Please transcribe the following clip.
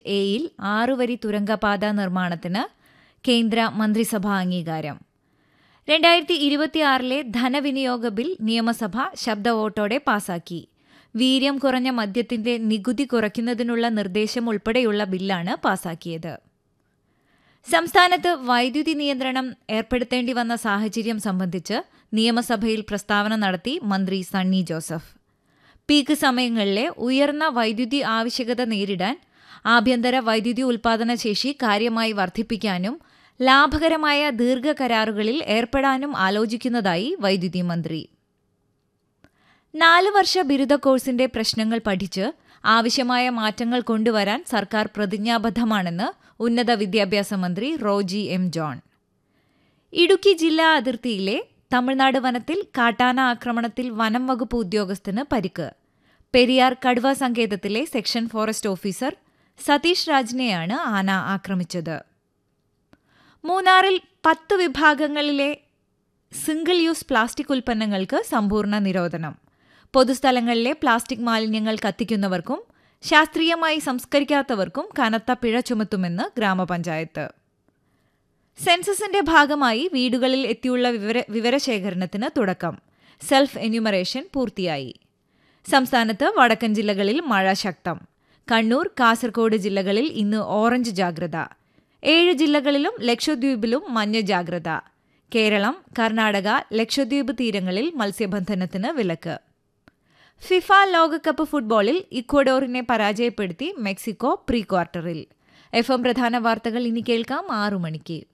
എയിൽ ആറുവരി തുരങ്കപാത നിർമ്മാണത്തിന് കേന്ദ്ര മന്ത്രിസഭാ അംഗീകാരം രണ്ടായിരത്തി ഇരുപത്തിയാറിലെ ധനവിനിയോഗ ബിൽ നിയമസഭ ശബ്ദ വോട്ടോടെ പാസാക്കി വീര്യം കുറഞ്ഞ മദ്യത്തിന്റെ നികുതി കുറയ്ക്കുന്നതിനുള്ള നിർദ്ദേശം ഉൾപ്പെടെയുള്ള ബില്ലാണ് പാസാക്കിയത് സംസ്ഥാനത്ത് വൈദ്യുതി നിയന്ത്രണം ഏർപ്പെടുത്തേണ്ടി വന്ന സാഹചര്യം സംബന്ധിച്ച് നിയമസഭയിൽ പ്രസ്താവന നടത്തി മന്ത്രി സണ്ണി ജോസഫ് പീക്ക് സമയങ്ങളിലെ ഉയർന്ന വൈദ്യുതി ആവശ്യകത നേരിടാൻ ആഭ്യന്തര വൈദ്യുതി ഉൽപാദന ശേഷി കാര്യമായി വർദ്ധിപ്പിക്കാനും ലാഭകരമായ ദീർഘകരാറുകളിൽ ഏർപ്പെടാനും ആലോചിക്കുന്നതായി വൈദ്യുതി മന്ത്രി നാല് വർഷ ബിരുദ കോഴ്സിന്റെ പ്രശ്നങ്ങൾ പഠിച്ച് ആവശ്യമായ മാറ്റങ്ങൾ കൊണ്ടുവരാൻ സർക്കാർ പ്രതിജ്ഞാബദ്ധമാണെന്ന് ഉന്നത വിദ്യാഭ്യാസ മന്ത്രി റോജി എം ജോൺ ഇടുക്കി ജില്ലാ അതിർത്തിയിലെ തമിഴ്നാട് വനത്തിൽ കാട്ടാന ആക്രമണത്തിൽ വനം വകുപ്പ് ഉദ്യോഗസ്ഥന് പരിക്ക് പെരിയാർ കടുവ സങ്കേതത്തിലെ സെക്ഷൻ ഫോറസ്റ്റ് ഓഫീസർ സതീഷ് രാജിനെയാണ് ആന ആക്രമിച്ചത് മൂന്നാറിൽ പത്ത് വിഭാഗങ്ങളിലെ സിംഗിൾ യൂസ് പ്ലാസ്റ്റിക് ഉൽപ്പന്നങ്ങൾക്ക് സമ്പൂർണ്ണ നിരോധനം പൊതുസ്ഥലങ്ങളിലെ പ്ലാസ്റ്റിക് മാലിന്യങ്ങൾ കത്തിക്കുന്നവർക്കും ശാസ്ത്രീയമായി സംസ്കരിക്കാത്തവർക്കും കനത്ത പിഴ ചുമത്തുമെന്ന് ഗ്രാമപഞ്ചായത്ത് സെൻസസിന്റെ ഭാഗമായി വീടുകളിൽ എത്തിയുള്ള വിവര വിവരശേഖരണത്തിന് തുടക്കം സെൽഫ് എന്യൂമറേഷൻ പൂർത്തിയായി സംസ്ഥാനത്ത് വടക്കൻ ജില്ലകളിൽ മഴ ശക്തം കണ്ണൂർ കാസർഗോഡ് ജില്ലകളിൽ ഇന്ന് ഓറഞ്ച് ജാഗ്രത ഏഴ് ജില്ലകളിലും ലക്ഷദ്വീപിലും മഞ്ഞ ജാഗ്രത കേരളം കർണാടക ലക്ഷദ്വീപ് തീരങ്ങളിൽ മത്സ്യബന്ധനത്തിന് വിലക്ക് ഫിഫ ലോകകപ്പ് ഫുട്ബോളിൽ ഇക്വഡോറിനെ പരാജയപ്പെടുത്തി മെക്സിക്കോ പ്രീ ക്വാർട്ടറിൽ എഫ് എം പ്രധാന വാർത്തകൾ ഇനി കേൾക്കാം ആറു മണിക്ക്